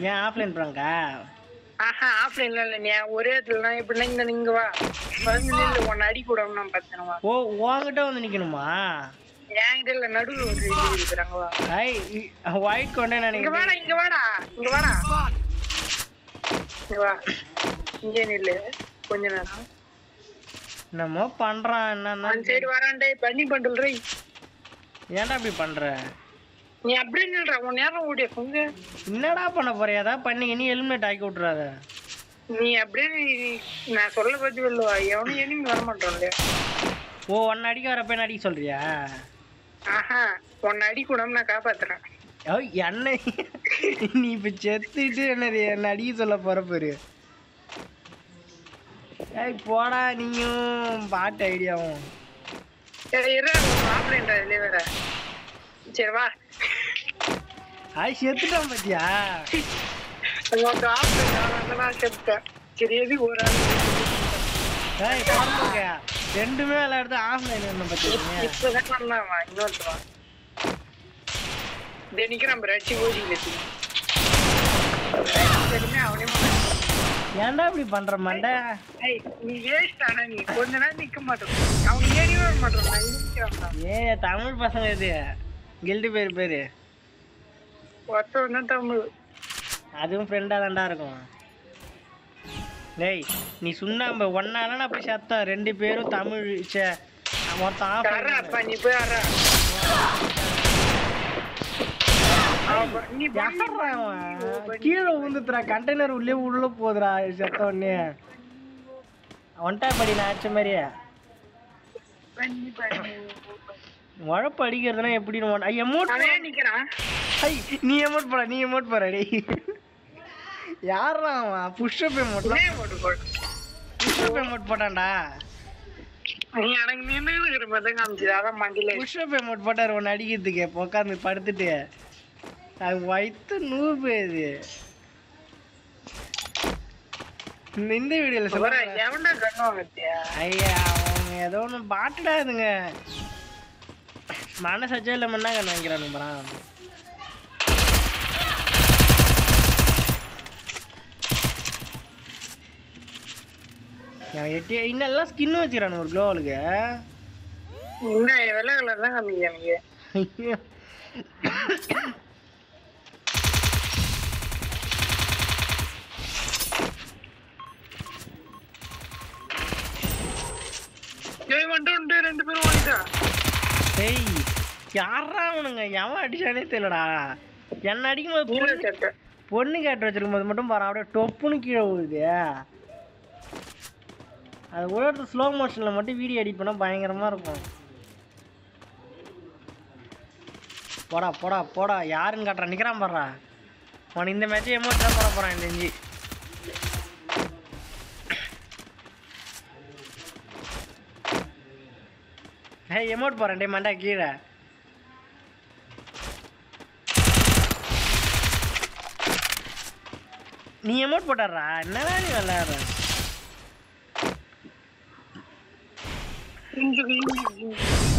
ஏன் ஆஃப்லைன் ப்ராங்கா ஆஹா ஆஃப்லைன்ல இல்ல நீ ஒரே இடத்துல நான் இப்படி இங்க இங்க வா வந்து இல்ல உன்னை அடி கூட நான் பார்த்தேன் வா ஓ உன்கிட்ட வந்து நிக்கணுமா என்கிட்ட இல்ல நடுவுல ஒரு இது இருக்கிறாங்க வா ஐ ஒயிட் கொண்டே இங்க நினைக்கிறேன் வாடா இங்க வாடா இங்க வாடா இங்க வா இங்கே நில்லு கொஞ்ச நேரம் என்னமோ பண்றான் என்னன்னா அந்த சைடு வரான்டே பண்ணி பண்டல் ரே ஏன்டா இப்படி பண்ற நீ அப்படியே நில்றா உன் நேரம் ஓடிய கொஞ்ச என்னடா பண்ண போற ஏதாவது பண்ணி நீ ஹெல்மெட் ஆக்கி விட்டுறாத நீ அப்படியே நீ- நான் சொல்ல பத்தி இல்லவா எவனும் எனிமி வர மாட்டான்ல ஓ ஒன்னு அடிக்க வரப்ப என்ன அடிக்க சொல்றியா ஆஹா உன்னை அடி கூடாம நான் காப்பாத்துறேன் ஐயோ, என்ன நீ இப்ப செத்துட்டு என்னது என்ன அடிக்க சொல்ல போற பாரு ஏய் போடா நீயும் பாட்டு ஐடியாவும் சரி இரு ஆப்லைன்டா இதுலயே வேற சரி வா அது செத்துட்டான் பாத்தியா உனக்கு ஆப்லைன் நான் செப்டேன் சரி எதுக்கு ஒரு ஆள் ஏய் பாருங்க ரெண்டுமே விளையாடுறது ஆஃப்லைன் என்ன பாத்தீங்க இப்பதான் பண்ணலாமா இன்னொருத்தவன் இதே நிக்கிறான் பாரு அடிச்சு ஓடிக்கல சரிமே அவனே பண்ணான். ஏன்டா இப்படி பண்ற மண்டை ஏய் நீ வேஸ்ட் ஆனா நீ கொஞ்ச நேரம் நிக்க மாட்டோம் அவன் ஏறியே வர மாட்டான் நான் நிக்கிறான் ஏ தமிழ் பசங்க இது கில்டு பேர் பேரு ஒருத்தவன் தான் தமிழ் அதுவும் ஃப்ரெண்டா தான்டா இருக்கும் டேய் நீ சுண்ணாம்பு ஒன்னால நான் போய் சத்தம் ரெண்டு பேரும் தமிழ் ச்சே, மொத்தம் அறா ஆஃப் அப்பா நீ போய் அறா அவன் நீ பண்ணி கீழே விழுந்துத்துறா கண்டெய்னர் உள்ளே உள்ள போகுதுடா செத்த உடனே ஒன்டா படி நான் ஆச்ச மாதிரியே பண்ணி பண்ணி உழப்பு அடிக்கிறதுனா எப்படின்னு எமௌண்ட் அவனே நிக்கிறான் ஐ நீ எமௌண்ட் போட நீ எமௌண்ட் போற டேய் யாரா அவன் புஷ்அப் எமௌண்ட் உடனே போட்டு போடு புஷ்அப் எமௌண்ட் போட்டான்டா நீ எனக்கு நின்று இருக்கிற மாதிரி தான் காமிச்சது அதான் மண்டியில புஷ்அப் எமௌண்ட் போட்டார் ஒன்று அடிக்கிறதுக்கு இப்போ உட்காந்து படுத்துட்டு அது வயிற்று நூறு பேது இந்த இந்த வீடியோவில் வர சொல்ல எவன்டா கண்ணு வாங்கத்தியா ஐயா அவங்க ஏதோ ஒன்று பாட்டுடா இதுங்க மனசச்சே இல்லாம என்ன கண்ணு வைக்கிறானுங்க பரான் எட்டி இன்னெல்லாம் ஸ்கின் வச்சுக்கிறானு ஒரு க்ளோவலுக்கு இன்னும் வெள்ளை கலர் தான் காமிக்க எனக்கு ஐயோ. ஏய் வந்துட்டு வந்துட்டு ரெண்டு பேரும் வாங்கிட்டா டேய் யாரா அவனுங்க எவன் அடிச்சானே தெரியலடா என்ன அடிக்கும்போது நீல பொண்ணு சட்டை பொண்ணு கேட்டு வச்சிருக்கும் போது மட்டும் பாரு அப்படியே டொப்புன்னு கீழே விழுது அது விழுறது ஸ்லோ மோஷனில் மட்டும் வீடியோ எடிட் பண்ணால் பயங்கரமாக இருக்கும் போடா போடா போடா யாருன்னு காட்டுறான் நிற்கிறான் பாடுறா அவன் இந்த மேட்சை எமோட் தான் போட போகிறான் இந்த இஞ்சி ஏய் எமோட் போகிறேன் டே மண்டா கீழே நீ எமோட் போட்டாடுறா என்னடா நீ விளையாடுற இங்கு இங்கு இங்கு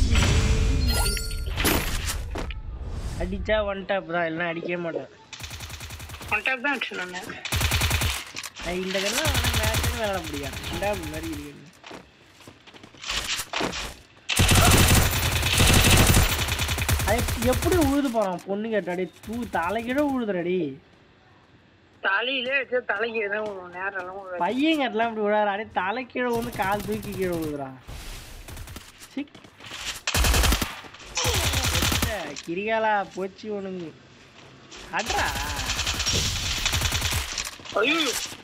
அடிச்சா ஒன் டாப் தான் இல்லைன்னா அடிக்கவே மாட்டேன் ஒன்டா தான் அடிச்சு நான் நான் இந்த கண்ணா மேட்சும் விளையாட முடியாது ரெண்டாவது மாதிரி இருக்கு அது எப்படி உழுது போறான் பொண்ணு கேட்டாடி தூ தலைக்கிட உழுதுறடி தலையிலே வச்சு தலைக்கு எதுவும் நேரம் எல்லாம் விழாது. பையன் கட்டலாம் இப்படி விழாரு அடி தலைக்கீழே வந்து கால் தூக்கி கீழே விழுதுறான் சிக் போச்சே, கிரிகாலா போச்சு உனக்கு அட்ரா ஐயோ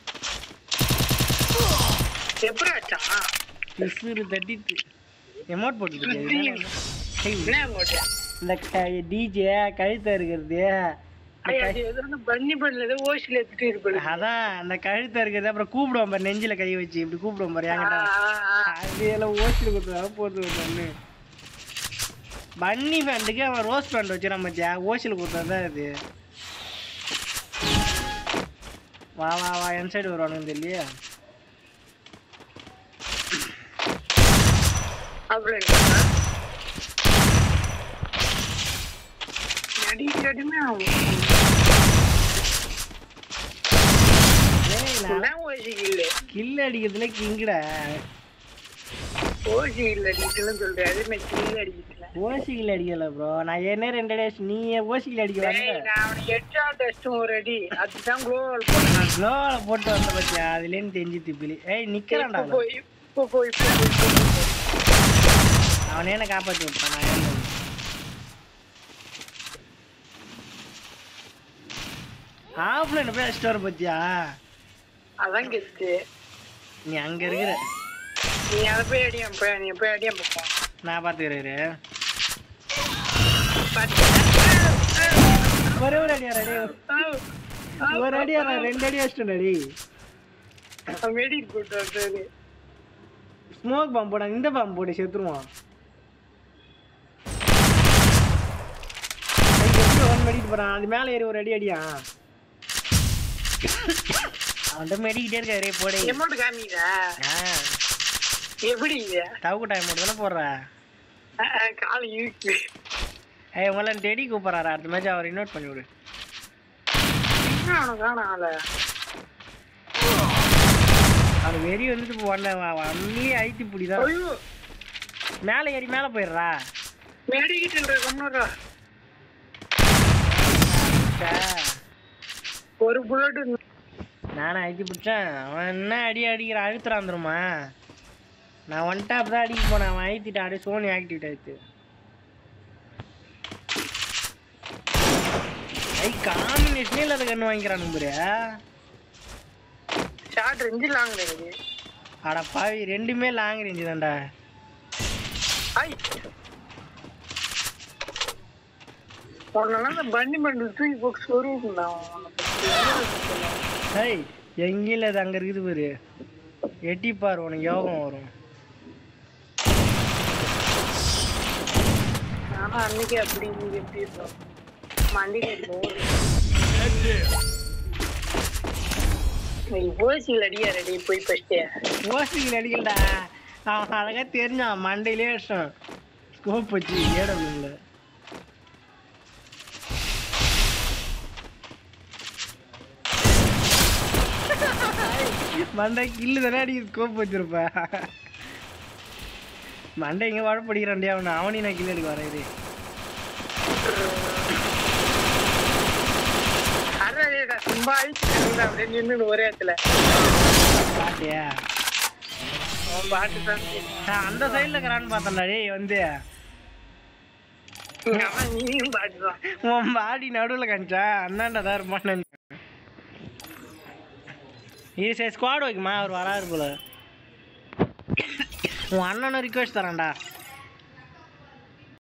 எப்படி ஆச்சான் பிசுறு தட்டிட்டு எமௌண்ட் போட்டுட்டு என்ன போட்டு இந்த டிஜே கழுத்தை இருக்கிறது ஐயா அது ஏதோ ஒன்று பண்ணி பண்ணல ஏதோ ஓசியில் எடுத்துட்டு இருப்பது அதான் அந்த கழுத்தை இருக்கிறது அப்புறம் கூப்பிடுவோம் பாரு நெஞ்சில கை வச்சு இப்படி கூப்பிடுவோம் பாரு என்கிட்ட அது எல்லாம் ஓசியில் கொடுத்தா போட்டு ஒன்று பன்னி பேண்ட்டுக்கு அவன் ரோஸ் பேண்ட் வச்சுறான் மச்சியா ஓசியில் கொடுத்தது தான் இது வா வா வா என் சைடு வருவானுங்க தெரியலையே அப்படி அடி அடிமே ஆகும் ஓசி இல்ல கில் அடிக்கிறதுல கிங்குடா ஓசி இல்ல அடிக்கல சொல்றேன் அதே மாதிரி கில் அடிக்கல ஓசி கில் அடிக்கல ப்ரோ நான் என்ன ரெண்டு அடி நீ ஓசி கில் அடிக்க டேய், வந்த நான் அவனுக்கு ஹெட் டெஸ்டும் ஒரு அடி அதுதான் குளோவல் போட்டான் க்ளோவில் போட்டு வந்த பத்தியா அதுலேருந்து தெரிஞ்சு திப்பிலி ஏய் நிக்கிறான்டா இப்போ போய் இப்போ போய் இப்போ போய், இப்போ போய். அவனே என்ன காப்பாற்றி விட்டான் நான் ஏன் ஆஃப்லைன் போய் அடிச்சுட்டு வர பத்தியா அதான் கெத்து நீ அங்க இருக்கிற நீ அதை போய் அடியான் போய் நீ போய் அடியான் பார்ப்போம் நான் பார்த்துக்கிறேன் பாத்தியா? ஒரே ஒரு அடியா ரெடி ஒரு அடியா ரெண்டு அடி அடிச்சிட்டேன் அடி அவன் வெடிட்டு போட்டு வந்தது ஸ்மோக் பாம்பு போட இந்த பாம்பு போட்டு செத்துருவான் ஒன் மெடிட்டு போறான் அது மேலே ஏறி ஒரு அடி அடியா அவன்கிட்ட மெடிக்கிட்டே இருக்காரு போடே எமௌண்ட் காமிதா ஆ எப்படி இது தவுக்கு டைம் மட்டும் தானே போடுற அஹ், அஹ், கால் இருக்கு ஏய் உங்களை டெடி கூப்பிட்றாரு அடுத்த மேட்ச் அவர் இன்வைட் பண்ணி விடு என்ன அவனுக்கு காணும் ஆள அவர் வெறி வந்துட்டு இப்போ ஒன்ன ஒன்லி ஐத்தி பிடிதான் ஐயோ மேலே ஏறி மேலே போயிடுறா மெடிக்கிட்டு கொண்டுறா ஒரு புல்லட் நானும் ஐத்தி பிடிச்சேன் அவன் என்ன அடி அடிக்கிற அழுத்துறான் வந்துருமா நான் ஒன் டாப் தான் அடிக்க போனேன் அவன் ஐத்திட்டான் அப்படியே சோனி ஆக்டிவேட் ஆயிடுச்சு ஐ காம்பினேஷனே இல்லாத கண்ணு வாங்கிக்கிறான் number short range long range அட பாவி ரெண்டுமே லாங் ரேஞ்சு தான்டா ஐ உன்னெல்லாம் இந்த பண்ணி பண்ணி தூக்கி போக்கு சொருவுக்குண்டா ஐய் எங்கேயும் இல்லை அது அங்கே இருக்குது பாரு எட்டிப்பார் உனக்கு யோகம் வரும் ஆனா அன்னைக்கு அப்படி இங்க எப்படி இருந்தோம் மண்டிக்கு போகுது நீ ஓசியில் அடியா ரெடி போய் ஃபஸ்ட்டு ஓசிக்கில் அடிக்கலடா அவன் அழகாக தெரிஞ்சான் மண்டையிலே அடிச்சான் ஸ்கோப் வச்சு ஏடபிள்யூல மண்டை கில்லு தானே அடி ஸ்கோப் வச்சிருப்ப மண்டை இங்கே வாழப்படுகிறான்டே அவனை அவனையும் நான் கில்லு அடிக்க வரேன் இது அறடா சும்மா அழிச்சு அப்படியே நின்று ஒரே இடத்துல பாட்டியா அவன் பாட்டு தான் நான் அந்த சைடில் இருக்கிறான்னு பார்த்தேன்டா டேய் வந்து அவன் நீயும் பாட்டு தான் உன் பாடி நடுவில் காமிச்சா அண்ணாண்டா தான் இருப்பான்னு நினைச்சேன். இது சரி ஸ்குவாட் வைக்குமா அவர் வராரு போல உன் அண்ணனும் ரிக்வெஸ்ட் தரேன்டா